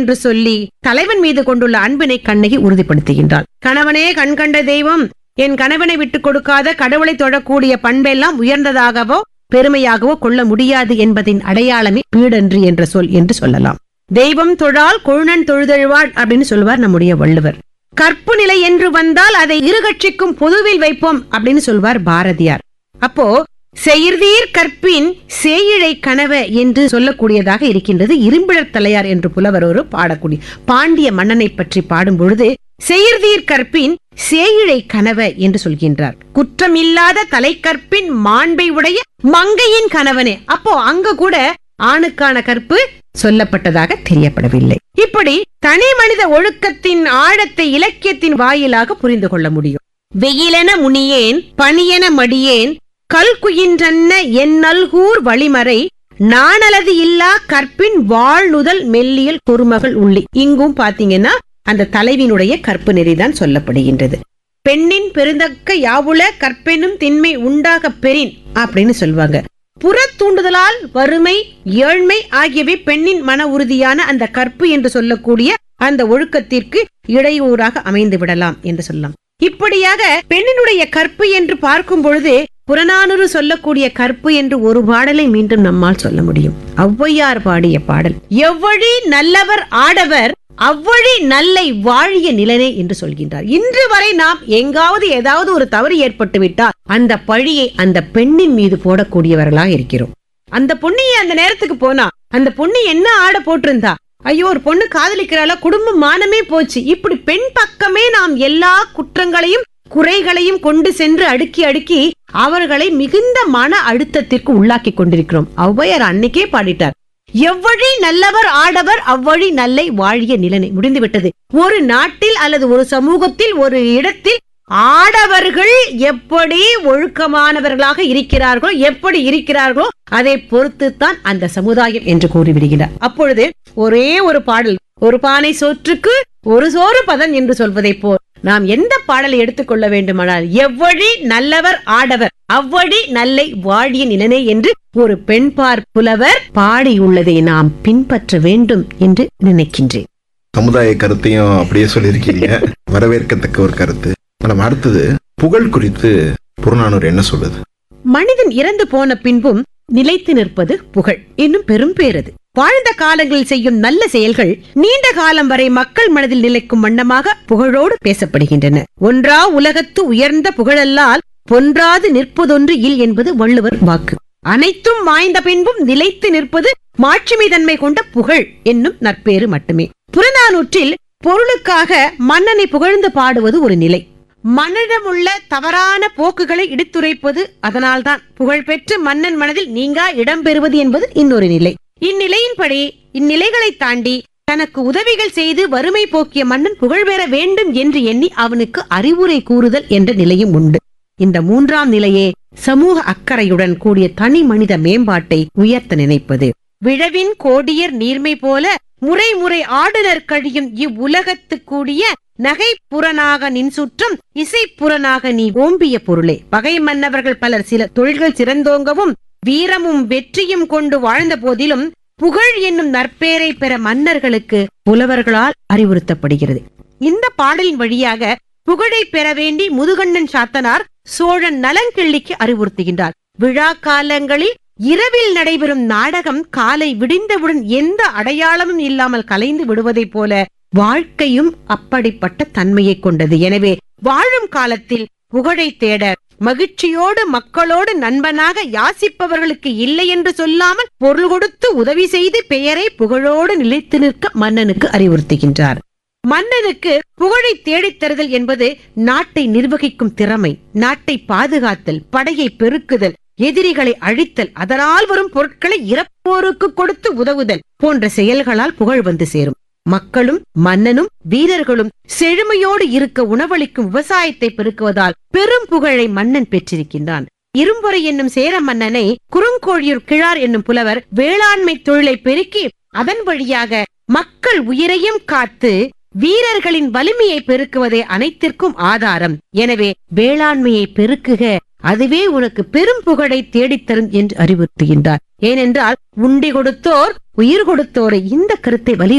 என்று சொல்லி தலைவன் மீது கொண்டுள்ள அன்பினை கண்ணகி உறுதிப்படுத்துகின்றாள் கணவனே கண் கண்ட தெய்வம் என் கணவனை விட்டுக் கொடுக்காத கடவுளை தொடக்கூடிய பண்பெல்லாம் உயர்ந்ததாகவோ பெருமையாகவோ கொள்ள முடியாது என்பதின் அடையாளமே வீடன்று என்ற சொல் என்று சொல்லலாம் தெய்வம் தொழால் கொழுநன் தொழுதெழுவாள் அப்படின்னு சொல்லுவார் நம்முடைய வள்ளுவர் கற்பு நிலை என்று வந்தால் அதை இருகட்சிக்கும் பொதுவில் வைப்போம் அப்படின்னு சொல்வார் பாரதியார் அப்போ செயிர்தீர் கற்பின் சேயிழை கனவ என்று சொல்லக்கூடியதாக இருக்கின்றது இரும்பிழர் தலையார் என்று புலவர் ஒரு பாடக்கூடிய பாண்டிய மன்னனை பற்றி பாடும் பொழுது செயிர்தீர் கற்பின் சேயிழை கனவ என்று சொல்கின்றார் குற்றமில்லாத தலைக்கற்பின் மாண்பை உடைய மங்கையின் கணவனே அப்போ அங்க கூட ஆணுக்கான கற்பு சொல்லப்பட்டதாக தெரியப்படவில்லை இப்படி தனி மனித ஒழுக்கத்தின் ஆழத்தை இலக்கியத்தின் வாயிலாக புரிந்து கொள்ள முடியும் வெயிலென முனியேன் பனியென மடியேன் கல்குயின்றன்ன என் நல்கூர் வழிமறை நாணலது இல்லா கற்பின் வாழ்நுதல் மெல்லியல் குறுமகள் உள்ளி இங்கும் பாத்தீங்கன்னா அந்த தலைவினுடைய கற்பு நெறிதான் சொல்லப்படுகின்றது பெண்ணின் பெருந்தக்க யாவுல கற்பெனும் திண்மை உண்டாக பெறின் அப்படின்னு சொல்லுவாங்க புற தூண்டுதலால் வறுமை ஏழ்மை ஆகியவை பெண்ணின் மன உறுதியான அந்த கற்பு என்று சொல்லக்கூடிய அந்த ஒழுக்கத்திற்கு இடையூறாக அமைந்து விடலாம் என்று சொல்லலாம் இப்படியாக பெண்ணினுடைய கற்பு என்று பார்க்கும் பொழுது புறநானூறு சொல்லக்கூடிய கற்பு என்று ஒரு பாடலை மீண்டும் நம்மால் சொல்ல முடியும் ஔவையார் பாடிய பாடல் எவ்வழி நல்லவர் ஆடவர் அவ்வழி நல்லை வாழிய நிலனே என்று சொல்கின்றார் இன்று வரை நாம் எங்காவது ஏதாவது ஒரு தவறு ஏற்பட்டு விட்டால் அந்த பழியை அந்த பெண்ணின் மீது போடக்கூடியவர்களாக இருக்கிறோம் அந்த பொண்ணியை அந்த நேரத்துக்கு போனா அந்த பொண்ணு என்ன ஆட போட்டிருந்தா ஐயோ ஒரு பொண்ணு காதலிக்கிறாளா குடும்ப மானமே போச்சு இப்படி பெண் பக்கமே நாம் எல்லா குற்றங்களையும் குறைகளையும் கொண்டு சென்று அடுக்கி அடுக்கி அவர்களை மிகுந்த மன அழுத்தத்திற்கு உள்ளாக்கி கொண்டிருக்கிறோம் ஔவையார் அன்னைக்கே பாடிட்டார் எவ்வழி நல்லவர் ஆடவர் அவ்வழி நல்லை வாழிய நிலனை முடிந்துவிட்டது ஒரு நாட்டில் அல்லது ஒரு சமூகத்தில் ஒரு இடத்தில் ஆடவர்கள் எப்படி ஒழுக்கமானவர்களாக இருக்கிறார்களோ எப்படி இருக்கிறார்களோ அதை பொறுத்துத்தான் அந்த சமுதாயம் என்று கூறிவிடுகிறார் அப்பொழுது ஒரே ஒரு பாடல் ஒரு பானை சோற்றுக்கு ஒரு சோறு பதன் என்று சொல்வதை போல் நாம் எந்த பாடலை எடுத்துக்கொள்ள வேண்டுமானால் எவ்வழி நல்லவர் ஆடவர் அவ்வழி நல்லை வாழிய நிலனே என்று ஒரு பெண்பார் புலவர் பாடியுள்ளதை நாம் பின்பற்ற வேண்டும் என்று நினைக்கின்றேன் சமுதாய கருத்தையும் அப்படியே சொல்லியிருக்கீங்க வரவேற்கத்தக்க ஒரு கருத்து நம்ம அடுத்தது புகழ் குறித்து புறநானூறு என்ன சொல்லுது மனிதன் இறந்து போன பின்பும் நிலைத்து நிற்பது புகழ் இன்னும் பெரும் பேரது வாழ்ந்த காலங்களில் செய்யும் நல்ல செயல்கள் நீண்ட காலம் வரை மக்கள் மனதில் நிலைக்கும் வண்ணமாக புகழோடு பேசப்படுகின்றன ஒன்றா உலகத்து உயர்ந்த புகழல்லால் பொன்றாது நிற்பதொன்று இல் என்பது வள்ளுவர் வாக்கு அனைத்தும் வாய்ந்த பின்பும் நிலைத்து நிற்பது மாட்சிமை தன்மை கொண்ட புகழ் என்னும் நற்பேறு மட்டுமே புறநானூற்றில் பொருளுக்காக மன்னனை புகழ்ந்து பாடுவது ஒரு நிலை மன்னனிடமுள்ள தவறான போக்குகளை இடித்துரைப்பது அதனால்தான் புகழ்பெற்ற மன்னன் மனதில் நீங்கா இடம்பெறுவது என்பது இன்னொரு நிலை இந்நிலையின்படி இந்நிலைகளை தாண்டி தனக்கு உதவிகள் செய்து வறுமை போக்கிய மன்னன் புகழ் பெற வேண்டும் என்று எண்ணி அவனுக்கு அறிவுரை கூறுதல் என்ற நிலையும் உண்டு இந்த மூன்றாம் நிலையே சமூக அக்கறையுடன் கூடிய தனி மனித மேம்பாட்டை உயர்த்த நினைப்பது விழவின் கோடியர் நீர்மை போல முறை முறை ஆடுனர் கழியும் இவ்வுலகத்து கூடிய நகை புறனாக நின் சுற்றம் இசை புறனாக நீ ஓம்பிய பொருளே பகை மன்னவர்கள் பலர் சில தொழில்கள் சிறந்தோங்கவும் வீரமும் வெற்றியும் கொண்டு வாழ்ந்த போதிலும் புகழ் என்னும் நற்பேரை பெற மன்னர்களுக்கு புலவர்களால் அறிவுறுத்தப்படுகிறது இந்த பாடலின் வழியாக புகழை பெற வேண்டி முதுகண்ணன் சாத்தனார் சோழன் நலங்கிள்ளிக்கு அறிவுறுத்துகின்றார் விழா காலங்களில் இரவில் நடைபெறும் நாடகம் காலை விடிந்தவுடன் எந்த அடையாளமும் இல்லாமல் கலைந்து விடுவதைப் போல வாழ்க்கையும் அப்படிப்பட்ட தன்மையை கொண்டது எனவே வாழும் காலத்தில் புகழை தேட மகிழ்ச்சியோடு மக்களோடு நண்பனாக யாசிப்பவர்களுக்கு இல்லை என்று சொல்லாமல் பொருள் கொடுத்து உதவி செய்து பெயரை புகழோடு நிலைத்து நிற்க மன்னனுக்கு அறிவுறுத்துகின்றார் மன்னனுக்கு புகழை தேடித் தருதல் என்பது நாட்டை நிர்வகிக்கும் திறமை நாட்டை பாதுகாத்தல் படையை பெருக்குதல் எதிரிகளை அழித்தல் அதனால் வரும் பொருட்களை இறப்போருக்கு கொடுத்து உதவுதல் போன்ற செயல்களால் புகழ் வந்து சேரும் மக்களும் மன்னனும் வீரர்களும் செழுமையோடு இருக்க உணவளிக்கும் விவசாயத்தை பெருக்குவதால் பெரும் புகழை மன்னன் பெற்றிருக்கின்றான் இரும்பொறை என்னும் சேர மன்னனை குறுங்கோழியூர் கிழார் என்னும் புலவர் வேளாண்மை தொழிலை பெருக்கி அதன் வழியாக மக்கள் உயிரையும் காத்து வீரர்களின் வலிமையை பெருக்குவதே அனைத்திற்கும் ஆதாரம் எனவே வேளாண்மையை பெருக்குக அதுவே உனக்கு பெரும் புகழை தேடித்தரும் என்று அறிவுறுத்துகின்றார் ஏனென்றால் உண்டி கொடுத்தோர் உயிர் கொடுத்தோரை இந்த கருத்தை வலியுறுத்தி